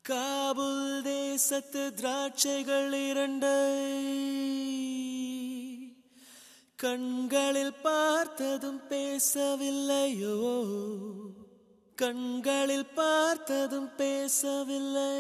Kabul தேசத்து திராட்சைகள் இரண்டை கண்களில் பார்த்ததும் பேசவில்லையோ கண்களில் பார்த்ததும் பேசவில்லை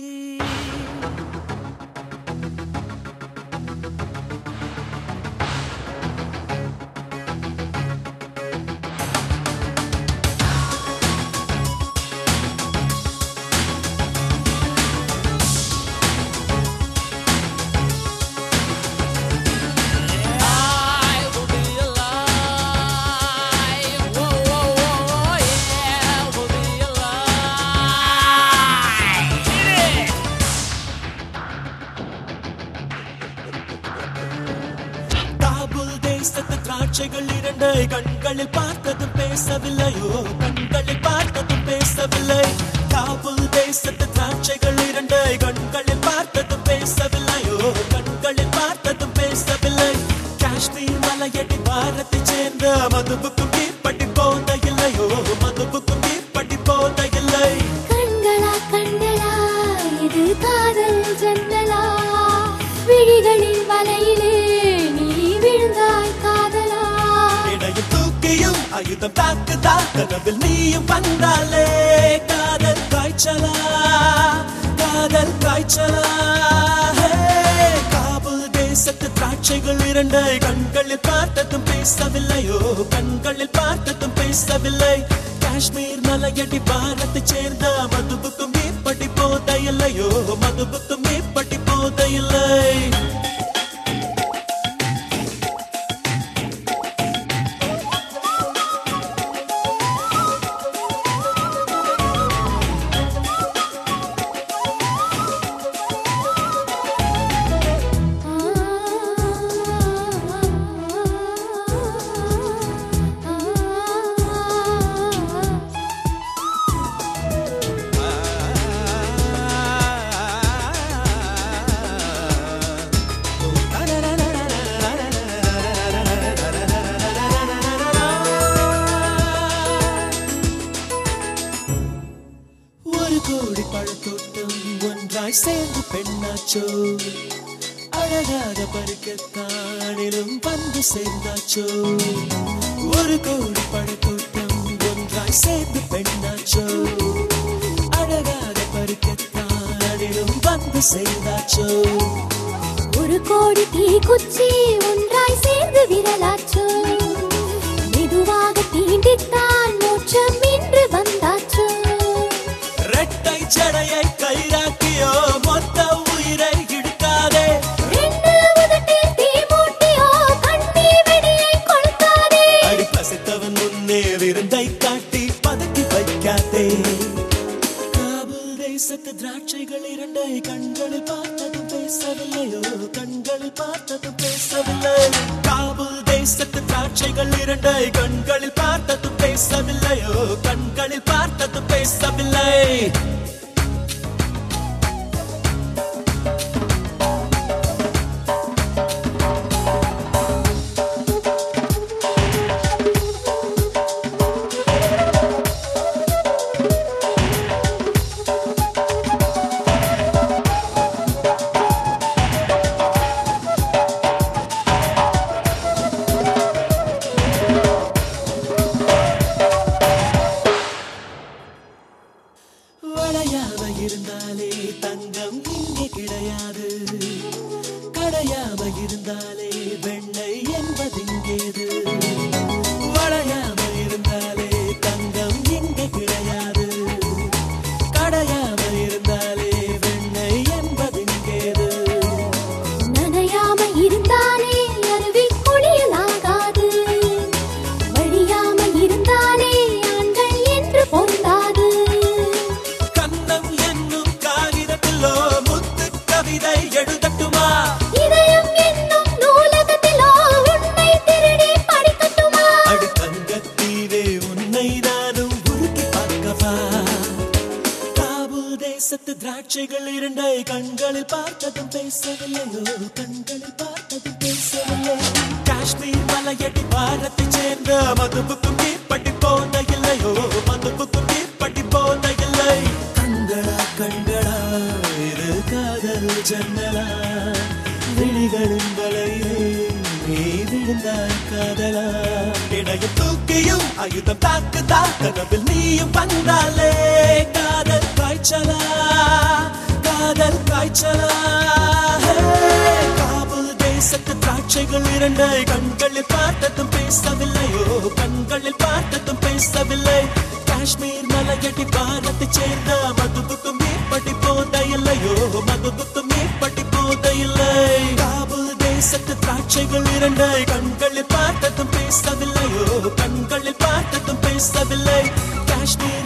I will be alive. Whoa, whoa, whoa, yeah, we'll be alive. Hit it. Kabul தேசத்து திராட்சைகள் இரண்டை கண்களில் பார்த்ததும் பேசவில்லையோ கண்களில் பார்த்ததும் பேசவில்லை காபுல் தேசத்து திராட்சைகள் இரண்டை கண்களில் பார்த்ததும் பேசவில்லையோ கண்களில் பார்த்ததும் பேசவில்லை காஷ்மீர் மலையடி பாரத்தை சேர்ந்த மதுவுக்கும் கீழ்ப்பட்டி போத இல்லையோ மதுவுக்கும் கீழ்ப்பட்டி போத இல்லை கண்களா கண்களா இது காதல் ஜன்னலா விழிகளின் வலையிலே நீ விழுந்தாய் காதலா இடையில் தூக்கியும் ஆயுதம் தாக்குதா கனவில் நீயும் வந்தாலே காதல் காய்ச்சலா காதல் காய்ச்சலா ஹே, காபுல் தேசத்து திராட்சைகள் இரண்டை கண்களில் பார்த்ததும் பேசவில்லையோ கண்களில் பார்த்ததும் பேசவில்லை காஷ்மீர் மலையடி பாரத்தை சேர்ந்த மதுவுக்கும் மேற்படி போத இல்லையோ மதுவுக்கும் மேற்படி போத இல்லை ஒரு கோடி பழத்தோட்டம் ஒன்றாய் சேர்ந்து பெண்ணாச்சோ அழகாக பறிக்கத்தானிலும் வந்து சேர்ந்தாச்சோ ஒரு கோடி பழத்தோட்டம் ஒன்றாய் சேர்ந்து பெண்ணாச்சோ அழகாக பறிக்கத்தானிலும் வந்து சேர்ந்தாச்சோ ஒரு கோடி தீ குச்சி ஒன்றாய் சேர்ந்து விரலாச்சோ மெதுவாக தீண்டித்தான் மோட்சம் இன்று வந்தாச்சோ ரெட்டை ஜடையை கைராக்கியோ மொத்த உயிரை இழுக்காதே ரெண்டு உதட்டில் தீ மூட்டியோ கண்ணீர் வெடியை கொளுத்தாதே அடி பசித்தவன் முன்னே விருந்தை காட்டி பதுக்கி வைக்காதே காபுல் தேசத்து திராட்சைகள் இரண்டை கண்களில் பார்த்ததும் பேசவில்லையோ கண்களில் பார்த்ததும் பேசவில்லை காபுல் தேசத்து திராட்சைகள் இரண்டை கண்களில் பார்த்ததும் பேசவில்லையோ கண்களில் பார்த்ததும் பேசவில்லை வளையாம இருந்தாலே தங்கம் இங்கே கிடையாது கடையாம இருந்தாலே வெண்ணை என்பதிங்கேது வளையாம இருந்தாலே தங்கம் இங்கே கிடையாது கடையாம இருந்தாலே வெண்ணை என்பதிங்கேது நனையாம இருந்தாலே அருவி குளியலாகாது வழியாம இருந்தாலே ஆண்கள் என்று பொந்தாது கண்ணம் என்னும் காகிதத்திலோ முத்து கவிதை எழுதட்டுமா இதயம் என்னும் நூலகத்திலோ உன்னை திருடி படிக்கட்டுமா அடி தங்கத்தீவே உன்னை நானும் உருக்கி பார்க்கவா காபூல் தேசத்து திராட்சைகள் இரண்டை கண்களில் பார்த்ததும் பேசவில்லையோ கண்களில் பார்த்ததும் பேசவில்லை காஷ்மீர் மலையடி பாரத்தை சேர்ந்த மதுவுக்கும் கீழ்ப்பட்டி போன இல்லையோ மதுவுக்கும் கீழ்ப்பட்டி போன இல்லை கண்களா கண்களா ஜன்னலா விழிகளின் வலையிலே நீ விழுந்தாய் காதலா இடையும் தூக்கியும் ஆயுதம் தாக்குதா கனவில் நீயும் வந்தாலே காதல் காய்ச்சலா காதல் காய்ச்சலா ஹே, காபூல் தேசத்து திராட்சைகள் இரண்டை கண்களில் பார்த்ததும் பேசவில்லையோ கண்களில் பார்த்ததும் பேசவில்லை காஷ்மீர் மலையடி பாரத்தை சேர்ந்த மதுவுக்கும் மேற்படி போத இல்லையோ மதுவுக்கும் மேற்படி போத இல்லை காபூல் தேசத்து திராட்சைகள் இரண்டை கண்களில் பார்த்ததும் பேசவில்லையோ கண்களில் பார்த்ததும் பேசவில்லை காஷ்மீர்